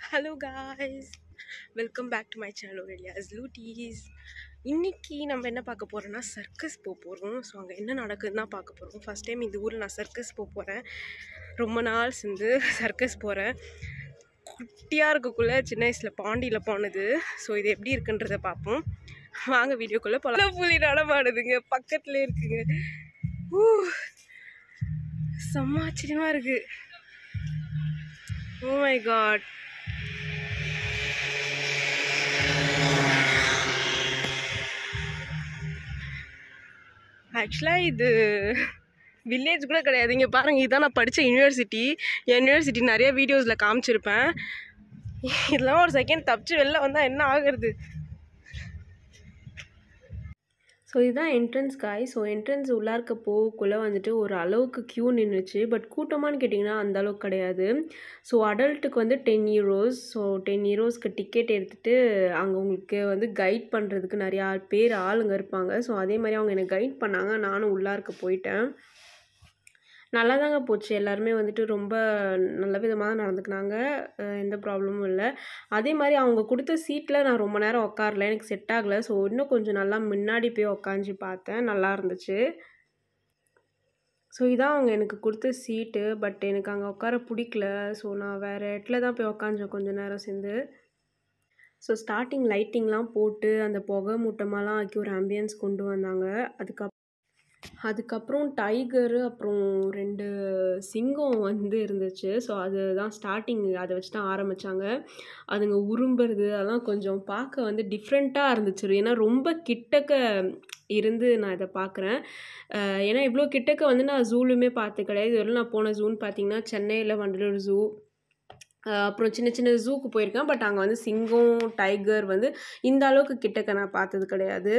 Hello guys welcome back to my channel ரெடியாஸ் லூட்டீஸ் இன்னைக்கு நம்ம என்ன பார்க்க போகிறோம்னா சர்க்கஸ் போக போகிறோம் ஸோ அங்கே என்ன நடக்குதுன்னு தான் பார்க்க போகிறோம் ஃபஸ்ட் டைம் இந்த ஊரில் நான் சர்க்கஸ் போக போகிறேன் ரொம்ப நாள் சேர்ந்து சர்க்கஸ் போகிறேன் குட்டியாக இருக்கக்குள்ளே சின்ன வயசில் பாண்டியில் போனது ஸோ இது எப்படி இருக்குன்றதை பார்ப்போம் வாங்க வீடியோக்குள்ளே பல புலி நடமாடுதுங்க பக்கத்துலேயே இருக்குங்க ஊ செம்ம ஆச்சரியமாக இருக்குது ஓ மை காட் ஆக்சுவலாக இது வில்லேஜ் கூட கிடையாது இங்கே பாருங்கள் இதுதான் நான் படித்த யூனிவர்சிட்டி என் யூனிவர்சிட்டி நிறைய வீடியோஸில் காமிச்சிருப்பேன் இதெல்லாம் ஒரு செகண்ட் தப்பிச்சு வெளில வந்தால் என்ன ஆகுறது ஸோ இதுதான் என்ட்ரன்ஸ் காய் ஸோ என்ட்ரன்ஸ் உள்ளார்க்க போகக்குள்ளே வந்துட்டு ஒரு அளவுக்கு க்யூ நின்றுச்சு பட் கூட்டமானு கேட்டிங்கன்னா அந்த அளவுக்கு கிடையாது ஸோ அடல்ட்டுக்கு வந்து டென் யூரோஸ் ஸோ டென் யூரோஸ்க்கு டிக்கெட் எடுத்துகிட்டு அங்கே உங்களுக்கு வந்து கைட் பண்ணுறதுக்கு நிறையா பேர் ஆளுங்க இருப்பாங்க ஸோ அதே மாதிரி அவங்க எனக்கு கைட் பண்ணாங்க நானும் உள்ளார்க்க போயிட்டேன் நல்லா தாங்க போச்சு எல்லாருமே வந்துட்டு ரொம்ப நல்ல விதமாக தான் நடந்துக்கினாங்க அஹ் எந்த ப்ராப்ளமும் இல்லை அதே மாதிரி அவங்க கொடுத்த சீட்டில் நான் ரொம்ப நேரம் உட்காரல எனக்கு செட் ஆகலை ஸோ இன்னும் கொஞ்சம் நல்லா முன்னாடி போய் உக்காஞ்சி பார்த்தேன் நல்லா இருந்துச்சு ஸோ இதான் அவங்க எனக்கு கொடுத்த சீட்டு பட் எனக்கு அங்கே உட்கார பிடிக்கல ஸோ நான் வேறு இடத்துல தான் போய் உக்காஞ்சேன் கொஞ்சம் நேரம் சேர்ந்து ஸோ ஸ்டார்டிங் லைட்டிங்லாம் போட்டு அந்த புகை மூட்டமாலாம் ஆக்கி ஒரு ஆம்பியன்ஸ் கொண்டு வந்தாங்க அதுக்கப் அதுக்கப்புறம் டைகரு அப்புறம் ரெண்டு சிங்கம் வந்து இருந்துச்சு ஸோ அதுதான் ஸ்டார்டிங் அதை வச்சு தான் ஆரம்பித்தாங்க அதுங்க உரும்புறது அதெல்லாம் கொஞ்சம் பார்க்க வந்து டிஃப்ரெண்ட்டாக இருந்துச்சு ஏன்னா ரொம்ப கிட்டக்க இருந்து நான் இதை பார்க்குறேன் ஏன்னா இவ்வளோ கிட்டக்க வந்து நான் ஜூலுமே பார்த்து கிடையாது இதுவரை நான் போன ஜூன்னு பார்த்தீங்கன்னா சென்னையில் வண்டலூர் ஜூ அப்புறம் சின்ன சின்ன ஜூக்கு போயிருக்கேன் பட் அங்கே வந்து சிங்கம் டைகர் வந்து இந்த அளவுக்கு கிட்டக்க நான் பார்த்தது கிடையாது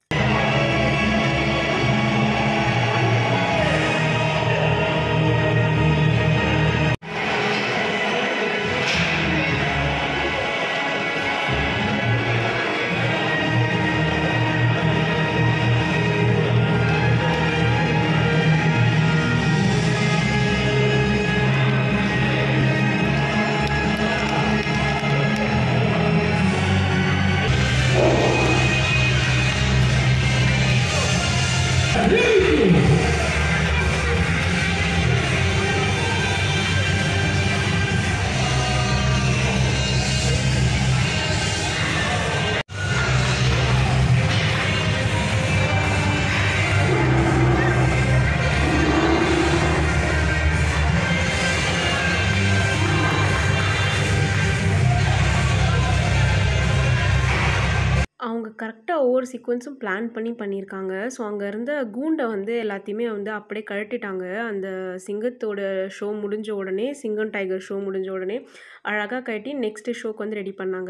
அவங்க கரெக்டாக ஒவ்வொரு சீக்வன்ஸும் பிளான் பண்ணி பண்ணியிருக்காங்க ஸோ அங்கே இருந்த கூண்டை வந்து எல்லாத்தையுமே வந்து அப்படியே கழட்டிட்டாங்க அந்த சிங்கத்தோட ஷோ முடிஞ்ச உடனே சிங்கம் டைகர் ஷோ முடிஞ்ச உடனே அழகாக கட்டி நெக்ஸ்ட் ஷோக்கு வந்து ரெடி பண்ணாங்க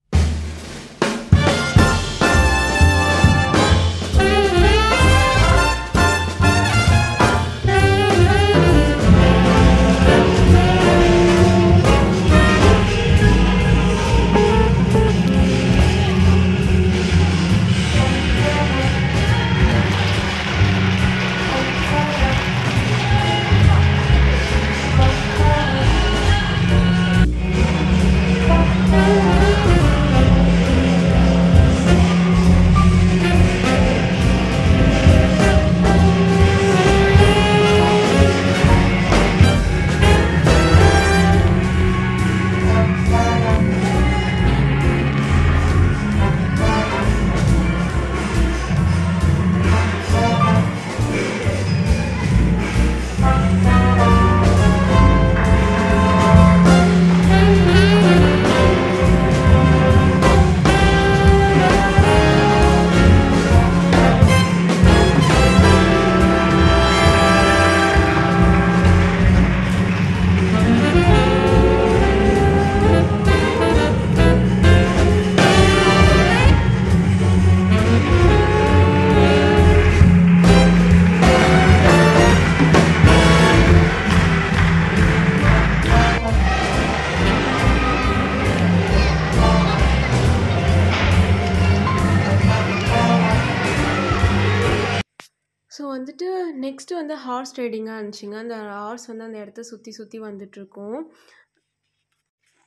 ஸோ வந்துட்டு நெக்ஸ்ட்டு வந்து ஹார்ஸ் ரைடிங்காக இருந்துச்சுங்க அந்த ஹார்ஸ் வந்து அந்த இடத்த சுற்றி சுற்றி வந்துட்டுருக்கும்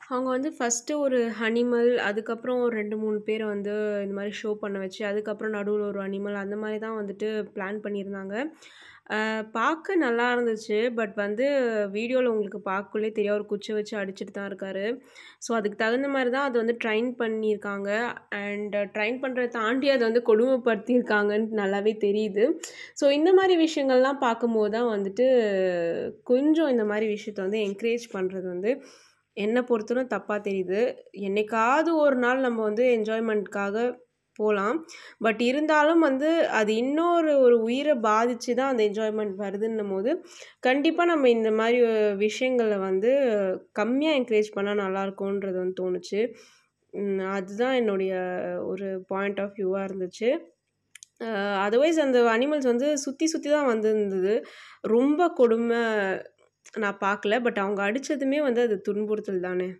அவங்க வந்து ஃபர்ஸ்ட்டு ஒரு அனிமல், அதுக்கப்புறம் ஒரு 2, 3 பேர வந்து இந்த மாரி ஷோ பண்ண வச்சு, அதுக்கப்புறம் நடுவுல ஒரு அனிமல் அந்த மாரி தான் வந்துட்டு பிளான் பண்ணியிருந்தாங்க. அ பார்க்க நல்லா இருந்துச்சு. பட் வந்து வீடியோல உங்களுக்கு பார்க்கக்குள்ளயே தெரியும். அவரு குச்ச வச்சு அடிச்சுட்டு தான் இருக்காரு. ஸோ அதுக்கு தகுந்த மாரி தான் அத வந்து ட்ரெயின் பண்ணியிருக்காங்க. அண்ட் ட்ரெயின் பண்றத தாண்டி அத வந்து கொடுமைப்படுத்தியிருக்காங்கன்னு நல்லாவே தெரியுது. ஸோ இந்த மாரி விஷயங்கள்லாம் பார்க்கும்போது தான் வந்துட்டு, கொஞ்சம் இந்த மாரி விஷயத்த வந்து என்கரேஜ் பண்றது வந்து என்ன பொறுத்தவரைக்கும் தப்பா தெரியுது. என்னைக்காவது ஒரு நாள் நம்ம வந்து என்ஜாய்மென்ட்க்காக போலாம். பட் இருந்தாலும் வந்து அது இன்னொரு ஒரு உயிர பாதிச்சு தான் அந்த என்ஜாய்மென்ட் வருதுன்னும்போது, கண்டிப்பா நம்ம இந்த மாரி விஷயங்கள வந்து கம்மியா என்கரேஜ் பண்ணா நல்லாயிருக்கும்ன்றது வந்து தோணுச்சு. ம் அதுதான் என்னுடைய ஒரு பாயிண்ட் ஆஃப் வியூவா இருந்துச்சு. அ அதர்வைஸ் அந்த அனிமல்ஸ் வந்து சுத்தி சுத்தி தான் வந்திருந்தது. ரொம்ப கொடும நான் பார்க்கல. பட் அவங்க அடிச்சதுமே வந்து அது துன்புறுத்தல் தானே!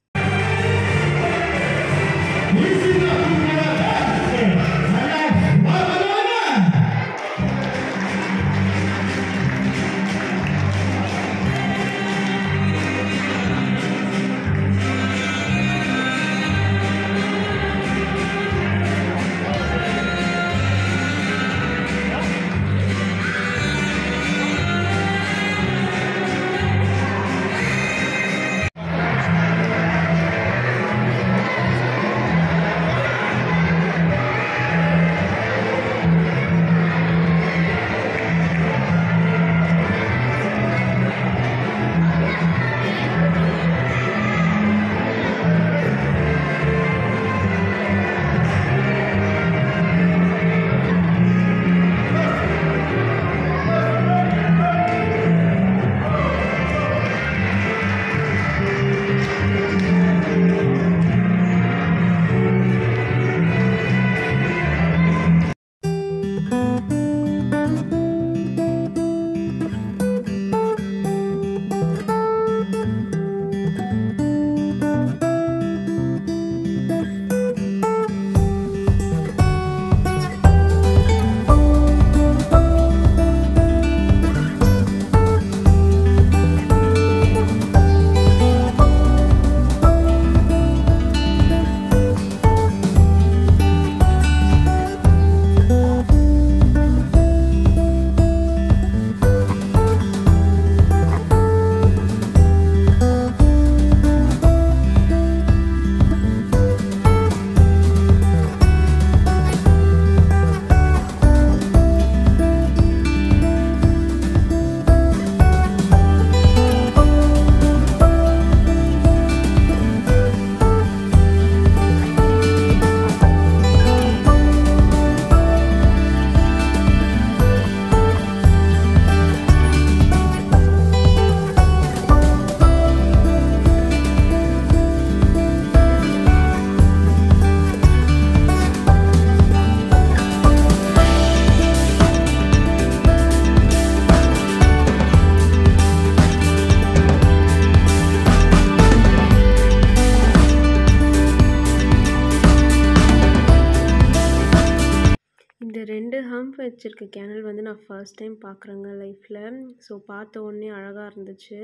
இந்த 2 ஹம்ப் வச்சிருக்க கேனல் வந்து நான் ஃபர்ஸ்ட் டைம் பார்க்குறேங்க லைஃப்ல. ஸோ பார்த்த உடனே அழகா இருந்துச்சு.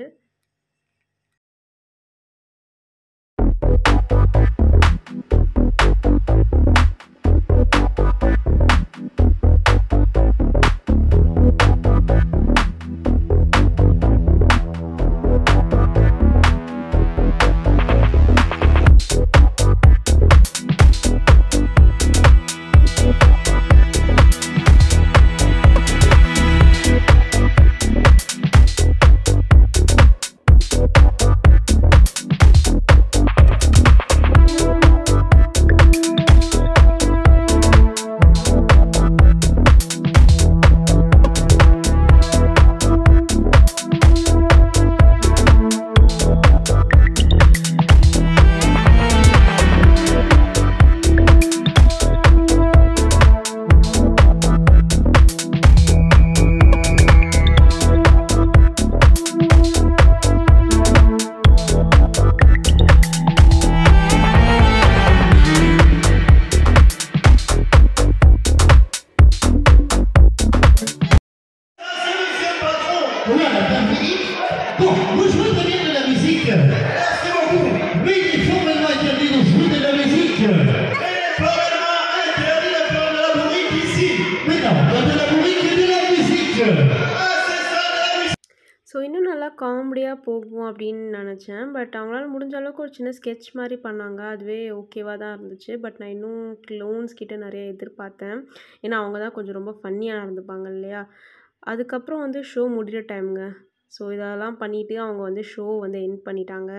காமெடியாக போகும் அப்படின்னு நினச்சேன் பட் அவங்களால முடிஞ்ச அளவுக்கு ஒரு சின்ன ஸ்கெட்ச் மாதிரி பண்ணாங்க அதுவே ஓகேவாக தான் இருந்துச்சு பட் நான் இன்னும் க்ளோன்ஸ் கிட்ட நிறைய எதிர்பார்த்தேன் ஏன்னா அவங்க தான் கொஞ்சம் ரொம்ப ஃபன்னியாக நடந்துப்பாங்க இல்லையா அதுக்கப்புறம் வந்து ஷோ முடிகிற டைமுங்க ஸோ இதெல்லாம் பண்ணிவிட்டு அவங்க வந்து ஷோ வந்து எண்ட் பண்ணிட்டாங்க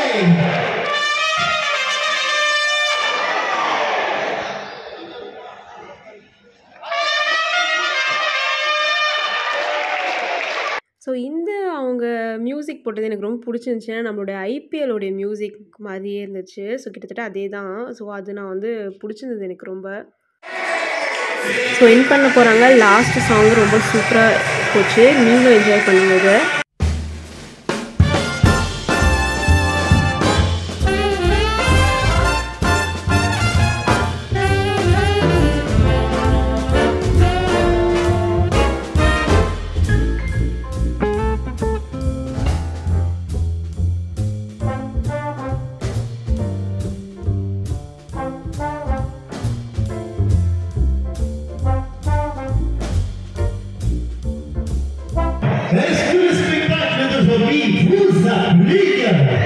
ஸோ இந்த அவங்க மியூசிக் போட்டது எனக்கு ரொம்ப பிடிச்சிருந்துச்சு ஏன்னா நம்மளுடைய ஐபிஎல்லோடைய மியூசிக் மாதிரியே இருந்துச்சு ஸோ கிட்டத்தட்ட அதே தான் ஸோ அது நான் வந்து பிடிச்சிருந்தது எனக்கு ரொம்ப ஸோ என் பண்ண போகிறாங்க லாஸ்ட் சாங் ரொம்ப சூப்பராக போச்சு நீங்களும் என்ஜாய் பண்ணுங்க இதை Est-ce que le spectacle de famille vous applique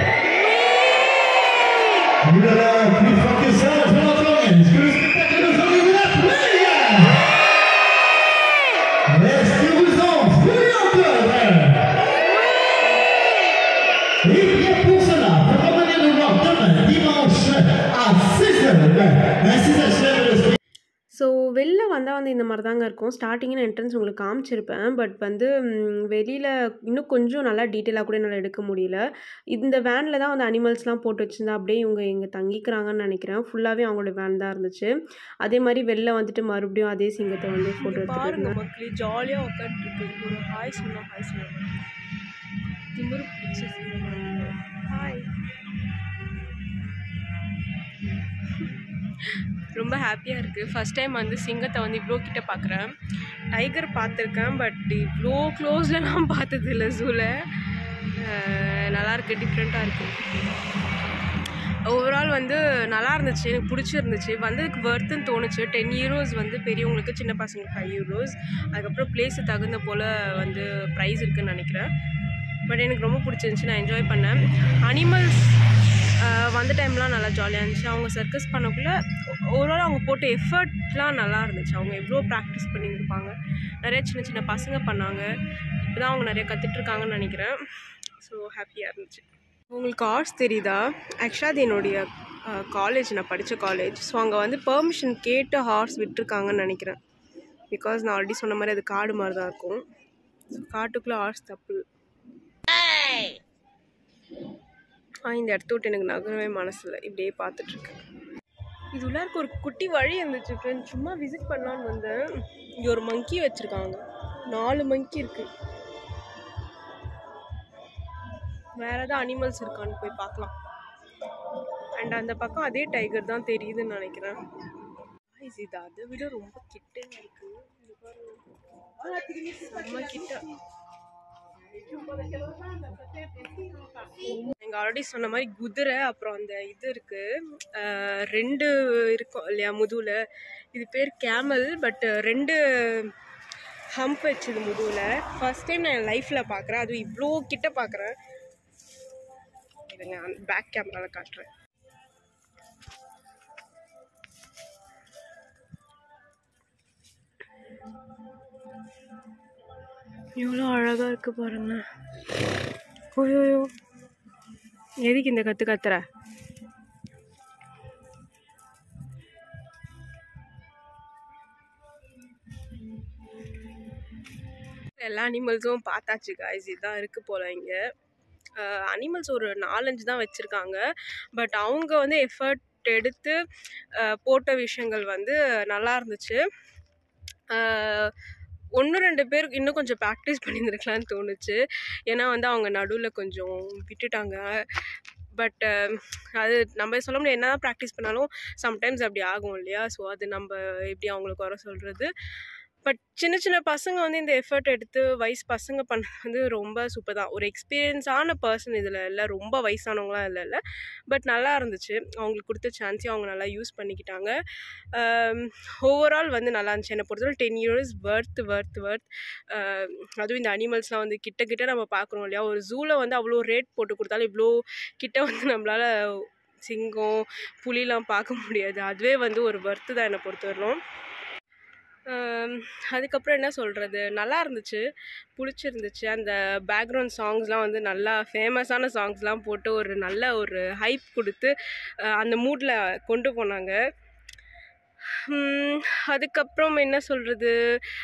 Oulala, plus fort que ça, je l'entends. Est-ce que le spectacle de famille vous applique Est-ce que vous en voulez encore Et bien pour cela, pour revenir nous voir demain, dimanche, à 6h, ainsi s'achève le spectacle. So வெளில வந்தால் வந்து இந்த மாதிரி தாங்க இருக்கும் ஸ்டார்டிங்கில் entrance உங்களுக்கு காமிச்சிருப்பேன் பட் வந்து வெளியில் இன்னும் கொஞ்சம் நல்லா டீட்டெயிலாக கூட என்னால் எடுக்க முடியல இந்த வேனில் தான் வந்து அனிமல்ஸ்லாம் போட்டு வச்சுருந்தா அப்படியே இவங்க இங்கே தங்கிக்கிறாங்கன்னு நினைக்கிறேன் ஃபுல்லாகவே அவங்களோட வேன் தான் இருந்துச்சு அதே மாதிரி வெளில வந்துட்டு மறுபடியும் அதே சிங்கத்தை வந்து ஃபோட்டோ எடுத்துகிட்டு பாருங்க இருந்தேன் மக்களே ஜாலியாக உட்காந்துருக்கு ஒரு ஹாய் சொன்னா ஹாய் சொன்னா திமிரு பிடிச்சி ஹாய் ரொம்ப ஹாப்பியாக இருக்குது ஃபஸ்ட் டைம் வந்து சிங்கத்தை வந்து இவ்வளோ கிட்ட பார்க்குறேன் டைகர் பார்த்துருக்கேன் பட் இவ்வளோ க்ளோஸில் நான் பார்த்தது இல்லை ஜூவில் நல்லாயிருக்கு டிஃப்ரெண்ட்டாக இருக்குது ஓவரால் வந்து நல்லா இருந்துச்சு எனக்கு பிடிச்சிருந்துச்சு வந்ததுக்கு வர்த்துன்னு தோணுச்சு டென் யூரோஸ் வந்து பெரியவங்களுக்கு சின்ன பசங்களுக்கு ஃபைவ் யூரோஸ் அதுக்கப்புறம் பிளேஸு தகுந்த போல் வந்து ப்ரைஸ் இருக்குன்னு நினைக்கிறேன் பட் எனக்கு ரொம்ப பிடிச்சிருந்துச்சி நான் என்ஜாய் பண்ணேன் அனிமல்ஸ் வந்த டைம்லாம் நல்லா ஜாலியாக இருந்துச்சு அவங்க சர்க்கஸ் பண்ணக்குள்ளே ஓவரால் அவங்க போட்ட எஃபர்ட்லாம் நல்லா இருந்துச்சு அவங்க எவ்வளோ ப்ராக்டிஸ் பண்ணியிருப்பாங்க நிறைய சின்ன சின்ன பசங்க பண்ணாங்க இப்போ தான் அவங்க நிறைய கற்றுட்ருக்காங்கன்னு நினைக்கிறேன் ஸோ ஹாப்பியாக இருந்துச்சு உங்களுக்கு ஆர்ட்ஸ் தெரியுதா ஆக்சுவலாக அது என்னுடைய காலேஜ் நான் படித்த காலேஜ் ஸோ அங்கே வந்து பெர்மிஷன் கேட்டு ஹார்ஸ் விட்டுருக்காங்கன்னு நினைக்கிறேன் பிகாஸ் நான் ஆல்ரெடி சொன்ன மாதிரி அது காடு மாதிரி தான் இருக்கும் ஸோ காட்டுக்குள்ளே ஹார்ஸ் தப்பு ஆ இந்த இடத்த விட்டு எனக்கு நகரவே மனசில் இப்படியே பார்த்துட்ருக்கேன் இது உள்ளாருக்கு ஒரு குட்டி வழி இருந்துச்சு ஃப்ரெண்ட் சும்மா விசிட் பண்ணலான்னு வந்தேன் இங்கே ஒரு மங்கி வச்சுருக்காங்க நாலு மங்கி இருக்குது வேற ஏதாவது அனிமல்ஸ் இருக்கான்னு போய் பார்க்கலாம் அண்ட் அந்த பக்கம் அதே டைகர் தான் தெரியுதுன்னு நினைக்கிறேன் Guys, இது அதை விட ரொம்ப கிட்ட இருக்கு இங்க பாருங்க. செம்ம கிட்ட எங்க ஆல்ரெடி சொன்ன மாதிரி குதிரை அப்புறம் அந்த இது இருக்கு அஹ் ரெண்டு இருக்கும் இல்லையா முதுகுல இது பேர் கேமல் பட் ரெண்டு ஹம்ப் வச்சுது முதுகுல ஃபர்ஸ்ட் டைம் நான் என் லைஃப்பில் பார்க்குறேன் அதுவும் இவ்வளோ கிட்ட பார்க்குறேன் இருங்க பேக் கேமராவில் காட்டுறேன் எவ்வளோ அழகாக இருக்கு பாருங்க ஓயோயோ எதுக்கு இந்த கற்று கத்துற எல்லா அனிமல்ஸும் பார்த்தாச்சு காய்ஸ் இதுதான் இருக்குது போல் இங்கே அனிமல்ஸ் ஒரு நாலஞ்சு தான் வச்சுருக்காங்க பட் அவங்க வந்து எஃபர்ட் எடுத்து அஹ், போட்ட விஷயங்கள் வந்து நல்லா இருந்துச்சு ஒன்று ரெண்டு பேர் இன்னும் கொஞ்சம் ப்ராக்டிஸ் பண்ணியிருந்துருக்கலான்னு தோணுச்சு ஏன்னா வந்து அவங்க நடுவில் கொஞ்சம் விட்டுட்டாங்க பட் அது நம்ம சொல்ல முடியாது என்ன தான் ப்ராக்டிஸ் பண்ணாலும் சம்டைம்ஸ் அப்படி ஆகும் இல்லையா ஸோ அது நம்ம எப்படி அவங்களுக்கு வர சொல்கிறது பட் சின்ன சின்ன பசங்க வந்து இந்த எஃபர்ட் எடுத்து வயசு பசங்க பண்ணது வந்து ரொம்ப சூப்பர் தான் ஒரு எக்ஸ்பீரியன்ஸான பர்சன் இதில் இல்லை ரொம்ப வயசானவங்களாம் இல்லை இல்லை பட் நல்லா இருந்துச்சு அவங்களுக்கு கொடுத்த சான்ஸையும் அவங்க நல்லா யூஸ் பண்ணிக்கிட்டாங்க ஓவரால் வந்து நல்லா இருந்துச்சு என்னை பொறுத்தவரை ten years worth worth worth அதுவும் இந்த அனிமல்ஸ்லாம் வந்து கிட்ட கிட்ட நம்ம பார்க்குறோம் இல்லையா ஒரு ஜூவில் வந்து அவ்வளோ ரேட் போட்டு கொடுத்தாலும் இவ்வளோ கிட்ட வந்து நம்மளால் சிங்கம் புலிலாம் பார்க்க முடியாது அதுவே வந்து ஒரு ஒர்த்து தான் என்னை பொறுத்தவரையிலும் ஆம், அதுக்கப்புறம் என்ன சொல்கிறது நல்லா இருந்துச்சு பிடிச்சிருந்துச்சு அந்த பேக்ரவுண்ட் சாங்ஸ்லாம் வந்து நல்லா ஃபேமஸான சாங்ஸ்லாம் போட்டு ஒரு நல்ல ஒரு ஹைப் கொடுத்து அஹ், அந்த மூடில் கொண்டு போனாங்க உம், அதுக்கப்புறம் என்ன சொல்கிறது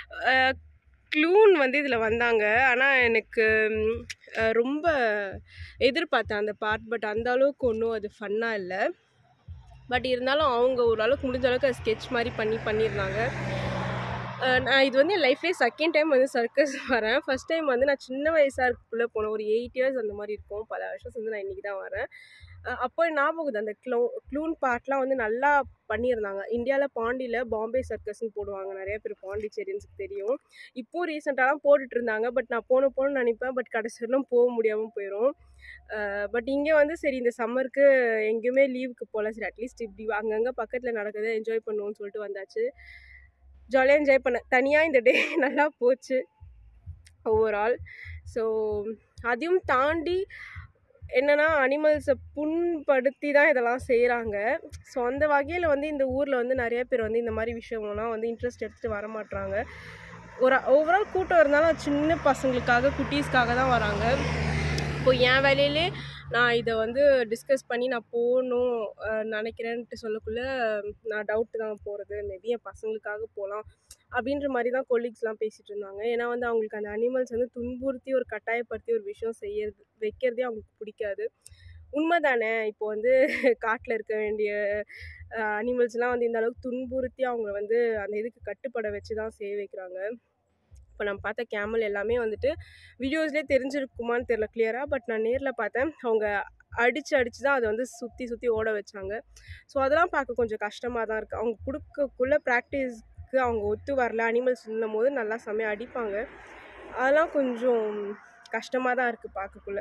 க்ளூன் வந்து இதில் வந்தாங்க ஆனால் எனக்கு ம், அஹ், ரொம்ப எதிர்பார்த்தேன் அந்த பார்ட் பட் அந்த அளவுக்கு ஒன்றும் அது ஃபன்னாக இல்லை பட் இருந்தாலும் அவங்க ஓரளவுக்கு முடிஞ்ச அளவுக்கு அது ஸ்கெட்ச் மாதிரி பண்ணி பண்ணியிருந்தாங்க அஹ் நான் இது வந்து என் லைஃப்லேயே செகண்ட் டைம் வந்து சர்க்கஸ் வரேன் ஃபர்ஸ்ட் டைம் வந்து நான் சின்ன வயசாக இருக்குள்ளே போனேன் ஒரு எயிட் இயர்ஸ் அந்த மாதிரி இருக்கும் பல வருஷம் வந்து நான் இன்றைக்கி தான் வரேன் அஹ் அப்போ ஞாபகம் இருக்குது அந்த க்ளோ க்ளூன் பார்ட்லாம் வந்து நல்லா பண்ணியிருந்தாங்க இந்தியாவில் பாண்டியில் பாம்பே சர்க்கஸ்னு போடுவாங்க நிறைய பேர் பாண்டிச்சேரின்ஸுக்கு தெரியும் இப்போ ரீசெண்டாலாம் போட்டுட்டு இருந்தாங்க பட் நான் போன போகணும்னு நினைப்பேன் பட் கடைசி வரலும் போக முடியாமல் போயிடும் பட் இங்கே வந்து சரி இந்த சம்மருக்கு எங்கேயுமே லீவுக்கு போகல சரி அட்லீஸ்ட் இப்படி அங்கங்கே பக்கத்தில் நடக்குது என்ஜாய் பண்ணுவோம்னு சொல்லிட்டு வந்தாச்சு ஜாலியாக என்ஜாய் பண்ணேன் தனியாக இந்த டே நல்லா போச்சு ஓவரால் ஸோ அதையும் தாண்டி என்னென்னா அனிமல்ஸை புண்படுத்தி தான் இதெல்லாம் செய்கிறாங்க ஸோ அந்த வகையில் வந்து இந்த ஊரில் வந்து நிறைய பேர் வந்து இந்த மாதிரி விஷயம்லாம் வந்து இன்ட்ரெஸ்ட் எடுத்துகிட்டு வர மாட்றாங்க ஒரு ஓவரால் கூட்டம் இருந்தாலும் சின்ன பசங்களுக்காக குட்டீஸ்க்காக தான் வராங்க இப்போ என் வேலையிலே நான் இதை வந்து டிஸ்கஸ் பண்ணி நான் போகணும் அஹ், நினைக்கிறேன்ட்டு சொல்லக்குள்ள நான் டவுட்டு தான் போகிறது மேபி என் பசங்களுக்காக போகலாம் அப்படின்ற மாதிரி தான் கொலீக்ஸ்லாம் பேசிகிட்டு இருந்தாங்க ஏன்னா வந்து அவங்களுக்கு அந்த அனிமல்ஸ் வந்து துன்புறுத்தி ஒரு கட்டாயப்படுத்தி ஒரு விஷயம் செய்யறது வைக்கிறதே அவங்களுக்கு பிடிக்காது உண்மை தானே இப்போ வந்து காட்டில் இருக்க வேண்டிய அனிமல்ஸ்லாம் வந்து இந்த அளவுக்கு துன்புறுத்தி அவங்க வந்து அந்த இதுக்கு கட்டுப்பட வச்சு தான் செய்ய வைக்கிறாங்க இப்போ நம்ம பார்த்த கேமல் எல்லாமே வந்துட்டு வீடியோஸ்லேயே தெரிஞ்சிருக்குமான்னு தெரில கிளியராக பட் நான் நேரில் பார்த்தேன் அவங்க அடித்து அடித்து தான் அதை வந்து சுற்றி சுற்றி ஓட வச்சாங்க ஸோ அதெல்லாம் பார்க்க கொஞ்சம் கஷ்டமாக தான் இருக்குது அவங்க கொடுக்கக்குள்ள ப்ராக்டிஸ்க்கு அவங்க ஒத்து வரல அனிமல்ஸ் இன்னும் போது நல்லா செம்மையாக அடிப்பாங்க அதெல்லாம் கொஞ்சம் கஷ்டமாக தான் இருக்குது பார்க்கக்குள்ள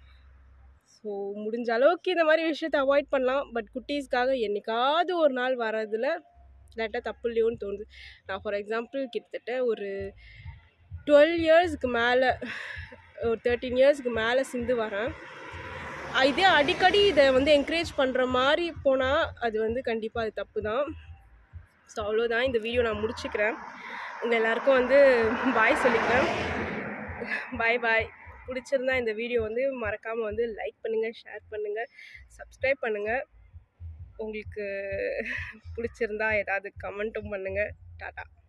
ஸோ முடிஞ்ச அளவுக்கு இந்த மாதிரி விஷயத்தை அவாய்ட் பண்ணலாம் பட் குட்டீஸ்க்காக என்னைக்காவது ஒரு நாள் வரதில் லேட்டாக தப்பு இல்லையோன்னு தோணுது நான் ஃபார் எக்ஸாம்பிள் கிட்டத்தட்ட ஒரு டுவெல் இயர்ஸ்க்கு மேலே ஒரு தேர்ட்டீன் இயர்ஸ்க்கு மேலே சிந்து வரேன் அஹ் இதே அடிக்கடி இதை வந்து என்கரேஜ் பண்ணுற மாதிரி போனால் அது வந்து கண்டிப்பாக அது தப்பு தான் ஸோ அவ்வளோதான் இந்த வீடியோ நான் முடிச்சுக்கிறேன் உங்கள் எல்லாருக்கும் வந்து பாய் சொல்லிக்கிறேன் பாய் பாய் பிடிச்சிருந்தா இந்த வீடியோ வந்து மறக்காமல் வந்து லைக் பண்ணுங்கள் ஷேர் பண்ணுங்கள் சப்ஸ்கிரைப் பண்ணுங்கள் உங்களுக்கு பிடிச்சிருந்தா ஏதாவது கமெண்ட்டும் பண்ணுங்கள் டாட்டா